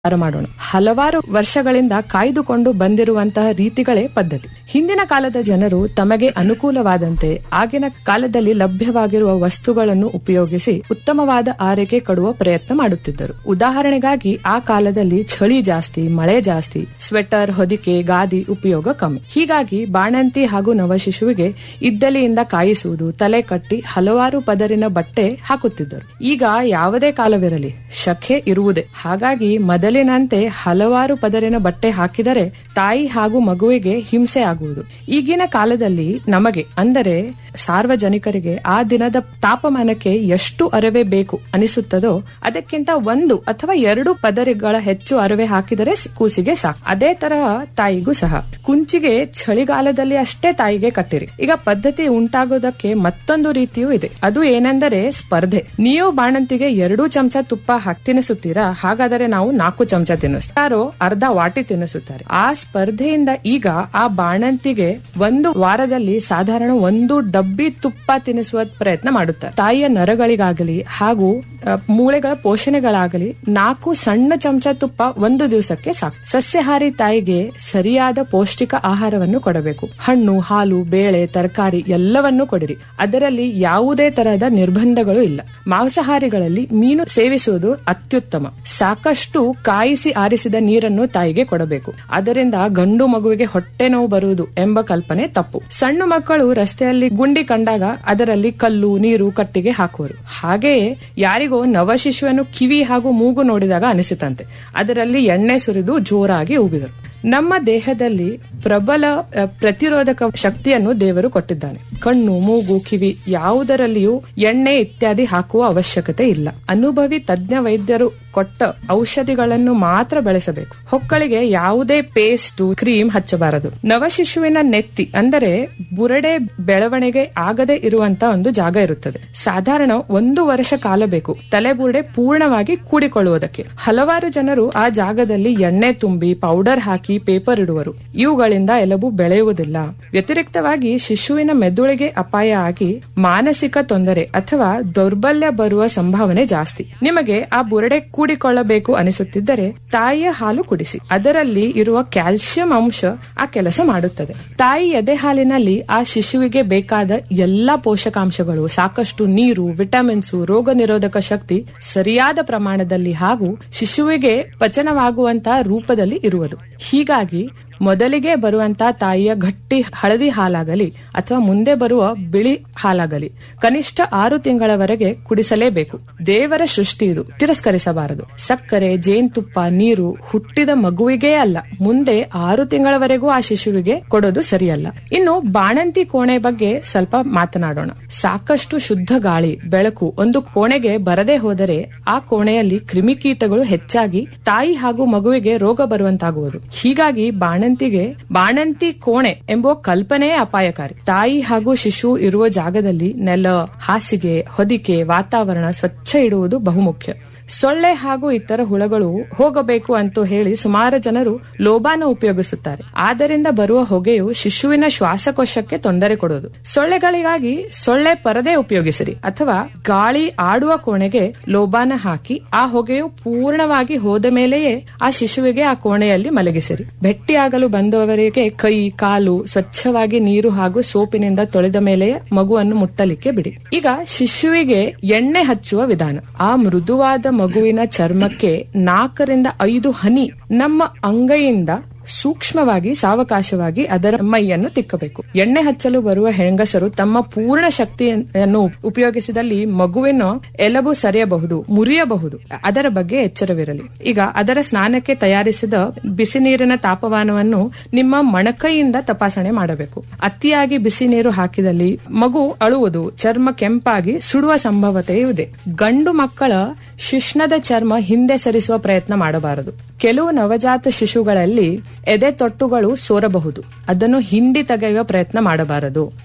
ವಿಚಾರ ಮಾಡೋಣ ಹಲವಾರು ವರ್ಷಗಳಿಂದ ಕಾಯ್ದುಕೊಂಡು ಬಂದಿರುವಂತಹ ರೀತಿಗಳೇ ಪದ್ಧತಿ ಹಿಂದಿನ ಕಾಲದ ಜನರು ತಮಗೆ ಅನುಕೂಲವಾದಂತೆ ಆಗಿನ ಕಾಲದಲ್ಲಿ ಲಭ್ಯವಾಗಿರುವ ವಸ್ತುಗಳನ್ನು ಉಪಯೋಗಿಸಿ ಉತ್ತಮವಾದ ಆರೈಕೆ ಕೊಡುವ ಪ್ರಯತ್ನ ಮಾಡುತ್ತಿದ್ದರು ಉದಾಹರಣೆಗಾಗಿ ಆ ಕಾಲದಲ್ಲಿ ಚಳಿ ಜಾಸ್ತಿ ಮಳೆ ಜಾಸ್ತಿ ಸ್ವೆಟರ್ ಹೊದಿಕೆ ಗಾದಿ ಉಪಯೋಗ ಕಮ್ಮಿ ಹೀಗಾಗಿ ಬಾಣಂತಿ ಹಾಗೂ ನವಶಿಶುವಿಗೆ ಇದ್ದಲಿಯಿಂದ ಕಾಯಿಸುವುದು ತಲೆ ಕಟ್ಟಿ ಹಲವಾರು ಪದರಿನ ಬಟ್ಟೆ ಹಾಕುತ್ತಿದ್ದರು ಈಗ ಯಾವುದೇ ಕಾಲವಿರಲಿ ಶಖೆ ಇರುವುದೇ ಹಾಗಾಗಿ ಮೊದಲಿನಂತೆ ಹಲವಾರು ಪದರಿನ ಬಟ್ಟೆ ಹಾಕಿದರೆ ತಾಯಿ ಹಾಗೂ ಮಗುವಿಗೆ ಹಿಂಸೆ ಆಗುವುದು ಈಗಿನ ಕಾಲದಲ್ಲಿ ನಮಗೆ ಅಂದರೆ ಸಾರ್ವಜನಿಕರಿಗೆ ಆ ದಿನದ ತಾಪಮಾನಕ್ಕೆ ಎಷ್ಟು ಅರವೆ ಬೇಕು ಅನಿಸುತ್ತದೋ ಅದಕ್ಕಿಂತ ಒಂದು ಅಥವಾ ಎರಡು ಪದರಿಗಳ ಹೆಚ್ಚು ಅರವೆ ಹಾಕಿದರೆ ಸ್- ಕೂಸಿಗೆ ಸಾಕು ಅದೇ ತರಹ ತಾಯಿಗೂ ಸಹ ಕುಂಚಿಗೆ ಚಳಿಗಾಲದಲ್ಲಿ ಅಷ್ಟೇ ತಾಯಿಗೆ ಕಟ್ಟಿರಿ ಈಗ ಪದ್ಧತಿ ಉಂಟಾಗೋದಕ್ಕೆ ಮತ್ತೊಂದು ರೀತಿಯೂ ಇದೆ ಅದು ಏನೆಂದರೆ ಸ್ಪರ್ಧೆ ನೀವು ಬಾಣಂತಿಗೆ ಎರಡು ಚಮಚ ತುಪ್ಪ ಹಾಕಿ ತಿನ್ನಿಸುತ್ತೀರಾ ಹಾಗಾದರೆ ನಾವು ನಾಲ್ಕು ಚಮಚ ತಿನ್ನಿಸ್ತಾರೋ ಅರ್ಧ ವಾಟಿ ತಿನ್ನಿಸುತ್ತಾರೆ ಆ ಸ್ಪರ್ಧೆಯಿಂದ ಈಗ ಆ ಬಾಣಂತಿಗೆ ಒಂದು ವಾರದಲ್ಲಿ ಸಾಧಾರಣ ಒಂದು ಡಬ್ಬಿ ತುಪ್ಪ ತಿನ್ನಿಸುವ ಪ್ರಯತ್ನ ಮಾಡುತ್ತಾರೆ ತಾಯಿಯ ನರಗಳಿಗಾಗಲಿ ಹಾಗೂ ಅ, ಮೂಳೆಗಳ ಪೋಷಣೆಗಳಾಗಲಿ ನಾಲ್ಕು ಸಣ್ಣ ಚಮಚ ತುಪ್ಪ ಒಂದು ದಿವಸಕ್ಕೆ ಸಾಕು ಸಸ್ಯಾಹಾರಿ ತಾಯಿಗೆ ಸರಿಯಾದ ಪೌಷ್ಟಿಕ ಆಹಾರವನ್ನು ಕೊಡಬೇಕು ಹಣ್ಣು ಹಾಲು ಬೇಳೆ ತರಕಾರಿ ಎಲ್ಲವನ್ನೂ ಕೊಡಿರಿ ಅದರಲ್ಲಿ ಯಾವುದೇ ತರಹದ ನಿರ್ಬಂಧಗಳು ಇಲ್ಲ ಮಾಂಸಾಹಾರಿಗಳಲ್ಲಿ ಮೀನು ಸೇವಿಸುವುದು ಅತ್ಯುತ್ತಮ ಸಾಕಷ್ಟು ಕಾಯಿಸಿ ಆರಿಸಿದ ನೀರನ್ನು ತಾಯಿಗೆ ಕೊಡಬೇಕು ಅದರಿಂದ ಗಂಡು ಮಗುವಿಗೆ ಹೊಟ್ಟೆ ನೋವು ಬರುವುದು ಎಂಬ ಕಲ್ಪನೆ ತಪ್ಪು ಸಣ್ಣ ಮಕ್ಕಳು ರಸ್ತೆಯಲ್ಲಿ ಗುಂಡಿ ಕಂಡಾಗ ಅದರಲ್ಲಿ ಕಲ್ಲು ನೀರು ಕಟ್ಟಿಗೆ ಹಾಕುವರು ಹಾಗೆಯೇ ಯಾರಿಗೋ ನವಶಿಶುವನ್ನು ಕಿವಿ ಹಾಗೂ ಮೂಗು ನೋಡಿದಾಗ ಅನಿಸಿತಂತೆ ಅದರಲ್ಲಿ ಎಣ್ಣೆ ಸುರಿದು ಜೋರಾಗಿ ಉಗಿದರು ನಮ್ಮ ದೇಹದಲ್ಲಿ ಪ್ರಬಲ ಅ, ಪ್ರತಿರೋಧಕ ಶಕ್ತಿಯನ್ನು ದೇವರು ಕೊಟ್ಟಿದ್ದಾನೆ ಕಣ್ಣು ಮೂಗು ಕಿವಿ ಯಾವುದರಲ್ಲಿಯೂ ಎಣ್ಣೆ ಇತ್ಯಾದಿ ಹಾಕುವ ಅವಶ್ಯಕತೆ ಇಲ್ಲ ಅನುಭವಿ ತಜ್ಞ ವೈದ್ಯರು ಕೊಟ್ಟ ಔಷಧಿಗಳನ್ನು ಮಾತ್ರ ಬೆಳೆಸಬೇಕು ಹೊಕ್ಕಳಿಗೆ ಯಾವುದೇ ಪೇಸ್ಟ್ ಕ್ರೀಮ್ ಹಚ್ಚಬಾರದು ನವಶಿಶುವಿನ ನೆತ್ತಿ ಅಂದರೆ ಬುರಡೆ ಬೆಳವಣಿಗೆ ಆಗದೆ ಇರುವಂತ ಒಂದು ಜಾಗ ಇರುತ್ತದೆ ಸಾಧಾರಣ ಒಂದು ವರ್ಷ ಕಾಲ ಬೇಕು ತಲೆಬುರುಡೆ ಪೂರ್ಣವಾಗಿ ಕೂಡಿಕೊಳ್ಳುವುದಕ್ಕೆ ಹಲವಾರು ಜನರು ಆ ಜಾಗದಲ್ಲಿ ಎಣ್ಣೆ ತುಂಬಿ ಪೌಡರ್ ಹಾಕಿ ಪೇಪರ್ ಇಡುವರು ಇವುಗಳಿಂದ ಎಲುಬು ಬೆಳೆಯುವುದಿಲ್ಲ ವ್ಯತಿರಿಕ್ತವಾಗಿ ಶಿಶುವಿನ ಮೆದುಳಿಗೆ ಅಪಾಯ ಆಗಿ ಮಾನಸಿಕ ತೊಂದರೆ ಅಥವಾ ದೌರ್ಬಲ್ಯ ಬರುವ ಸಂಭಾವನೆ ಜಾಸ್ತಿ ನಿಮಗೆ ಆ ಬುರಡೆ ಕೂಡಿಕೊಳ್ಳಬೇಕು ಅನಿಸುತ್ತಿದ್ದರೆ ತಾಯಿಯ ಹಾಲು ಕುಡಿಸಿ ಅದರಲ್ಲಿ ಇರುವ ಕ್ಯಾಲ್ಸಿಯಂ ಅಂಶ ಆ ಕೆಲಸ ಮಾಡುತ್ತದೆ ತಾಯಿ ಎದೆ ಹಾಲಿನಲ್ಲಿ ಆ ಶಿಶುವಿಗೆ ಬೇಕಾದ ಎಲ್ಲಾ ಪೋಷಕಾಂಶಗಳು ಸಾಕಷ್ಟು ನೀರು ವಿಟಮಿನ್ಸ್ ರೋಗ ನಿರೋಧಕ ಶಕ್ತಿ ಸರಿಯಾದ ಪ್ರಮಾಣದಲ್ಲಿ ಹಾಗೂ ಶಿಶುವಿಗೆ ಪಚನವಾಗುವಂತಹ ರೂಪದಲ್ಲಿ ಇರುವುದು ಹೀಗಾಗಿ ಮೊದಲಿಗೆ ಬರುವಂತಹ ತಾಯಿಯ ಗಟ್ಟಿ ಹಳದಿ ಹಾಲಾಗಲಿ ಅಥವಾ ಮುಂದೆ ಬರುವ ಬಿಳಿ ಹಾಲಾಗಲಿ ಕನಿಷ್ಠ ಆರು ತಿಂಗಳವರೆಗೆ ಕುಡಿಸಲೇಬೇಕು ದೇವರ ಸೃಷ್ಟಿ ಇದು ತಿರಸ್ಕರಿಸಬಾರದು ಸಕ್ಕರೆ ಜೇನುತುಪ್ಪ ನೀರು ಹುಟ್ಟಿದ ಮಗುವಿಗೇ ಅಲ್ಲ ಮುಂದೆ ಆರು ತಿಂಗಳವರೆಗೂ ಆ ಶಿಶುವಿಗೆ ಕೊಡೋದು ಸರಿಯಲ್ಲ ಇನ್ನು ಬಾಣಂತಿ ಕೋಣೆ ಬಗ್ಗೆ ಸ್ವಲ್ಪ ಮಾತನಾಡೋಣ ಸಾಕಷ್ಟು ಶುದ್ಧ ಗಾಳಿ ಬೆಳಕು ಒಂದು ಕೋಣೆಗೆ ಬರದೇ ಹೋದರೆ ಆ ಕೋಣೆಯಲ್ಲಿ ಕ್ರಿಮಿಕೀಟಗಳು ಹೆಚ್ಚಾಗಿ ತಾಯಿ ಹಾಗೂ ಮಗುವಿಗೆ ರೋಗ ಬರುವಂತಾಗುವುದು ಹೀಗಾಗಿ ಬಾಣಂತಿಗೆ ಬಾಣಂತಿ ಕೋಣೆ ಎಂಬ ಕಲ್ಪನೆಯೇ ಅಪಾಯಕಾರಿ ತಾಯಿ ಹಾಗೂ ಶಿಶು ಇರುವ ಜಾಗದಲ್ಲಿ ನೆಲ ಹಾಸಿಗೆ ಹೊದಿಕೆ ವಾತಾವರಣ ಸ್ವಚ್ಛ ಇಡುವುದು ಬಹುಮುಖ್ಯ ಸೊಳ್ಳೆ ಹಾಗೂ ಇತರ ಹುಳಗಳು ಹೋಗಬೇಕು ಅಂತ ಹೇಳಿ ಸುಮಾರು ಜನರು ಲೋಬಾನ ಉಪಯೋಗಿಸುತ್ತಾರೆ ಆದ್ದರಿಂದ ಬರುವ ಹೊಗೆಯು ಶಿಶುವಿನ ಶ್ವಾಸಕೋಶಕ್ಕೆ ತೊಂದರೆ ಕೊಡುವುದು ಸೊಳ್ಳೆಗಳಿಗಾಗಿ ಸೊಳ್ಳೆ ಪರದೆ ಉಪಯೋಗಿಸಿರಿ ಅಥವಾ ಗಾಳಿ ಆಡುವ ಕೋಣೆಗೆ ಲೋಬಾನ ಹಾಕಿ ಆ ಹೊಗೆಯು ಪೂರ್ಣವಾಗಿ ಹೋದ ಮೇಲೆಯೇ ಆ ಶಿಶುವಿಗೆ ಆ ಕೋಣೆಯಲ್ಲಿ ಮಲಗಿಸಿರಿ ಭೆಟ್ಟಿಯಾಗಲು ಬಂದವರಿಗೆ ಕೈ ಕಾಲು ಸ್ವಚ್ಛವಾಗಿ ನೀರು ಹಾಗೂ ಸೋಪಿನಿಂದ ತೊಳೆದ ಮೇಲೆಯೇ ಮಗುವನ್ನು ಮುಟ್ಟಲಿಕ್ಕೆ ಬಿಡಿ ಈಗ ಶಿಶುವಿಗೆ ಎಣ್ಣೆ ಹಚ್ಚುವ ವಿಧಾನ ಆ ಮೃದುವಾದ ಮಗುವಿನ ಚರ್ಮಕ್ಕೆ ನಾಲ್ಕರಿಂದ ಐದು ಹನಿ ನಮ್ಮ ಅಂಗೈಯಿಂದ ಸೂಕ್ಷ್ಮವಾಗಿ ಸಾವಕಾಶವಾಗಿ ಅದರ ಮೈಯನ್ನು ತಿಕ್ಕಬೇಕು ಎಣ್ಣೆ ಹಚ್ಚಲು ಬರುವ ಹೆಂಗಸರು ತಮ್ಮ ಪೂರ್ಣ ಶಕ್ತಿಯನ್ನು ಉಪಯೋಗಿಸಿದಲ್ಲಿ ಮಗುವಿನ ಎಲಬು ಸರಿಯಬಹುದು ಮುರಿಯಬಹುದು ಅದರ ಬಗ್ಗೆ ಎಚ್ಚರವಿರಲಿ ಈಗ ಅದರ ಸ್ನಾನಕ್ಕೆ ತಯಾರಿಸಿದ ಬಿಸಿ ನೀರಿನ ತಾಪಮಾನವನ್ನು ನಿಮ್ಮ ಮಣಕೈಯಿಂದ ತಪಾಸಣೆ ಮಾಡಬೇಕು ಅತಿಯಾಗಿ ಬಿಸಿ ನೀರು ಹಾಕಿದಲ್ಲಿ ಮಗು ಅಳುವುದು ಚರ್ಮ ಕೆಂಪಾಗಿ ಸುಡುವ ಸಂಭವತೆಯೂ ಇದೆ ಗಂಡು ಮಕ್ಕಳ ಶಿಶ್ನದ ಚರ್ಮ ಹಿಂದೆ ಸರಿಸುವ ಪ್ರಯತ್ನ ಮಾಡಬಾರದು ಕೆಲವು ನವಜಾತ ಶಿಶುಗಳಲ್ಲಿ ಎದೆ ತೊಟ್ಟುಗಳು ಸೋರಬಹುದು ಅದನ್ನು ಹಿಂಡಿ ತೆಗೆಯುವ ಪ್ರಯತ್ನ ಮಾಡಬಾರದು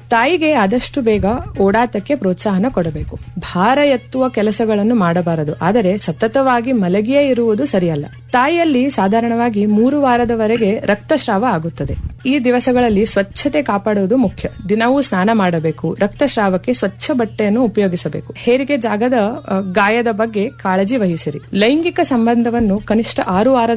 ತಾಯಿಗೆ ಆದಷ್ಟು ಬೇಗ ಓಡಾಟಕ್ಕೆ ಪ್ರೋತ್ಸಾಹನ ಕೊಡಬೇಕು ಭಾರ ಎತ್ತುವ ಕೆಲಸಗಳನ್ನು ಮಾಡಬಾರದು ಆದರೆ ಸತತವಾಗಿ ಮಲಗಿಯೇ ಇರುವುದು ಸರಿಯಲ್ಲ ತಾಯಿಯಲ್ಲಿ ಸಾಧಾರಣವಾಗಿ ಮೂರು ವಾರದವರೆಗೆ ರಕ್ತಸ್ರಾವ ಆಗುತ್ತದೆ ಈ ದಿವಸಗಳಲ್ಲಿ ಸ್ವಚ್ಛತೆ ಕಾಪಾಡುವುದು ಮುಖ್ಯ ದಿನವೂ ಸ್ನಾನ ಮಾಡಬೇಕು ರಕ್ತಸ್ರಾವಕ್ಕೆ ಸ್ವಚ್ಛ ಬಟ್ಟೆಯನ್ನು ಉಪಯೋಗಿಸಬೇಕು ಹೇರಿಗೆ ಜಾಗದ ಅ, ಗಾಯದ ಬಗ್ಗೆ ಕಾಳಜಿ ವಹಿಸಿರಿ ಲೈಂಗಿಕ ಸಂಬಂಧವನ್ನು ಕನಿಷ್ಠ ಆರು ವಾರದ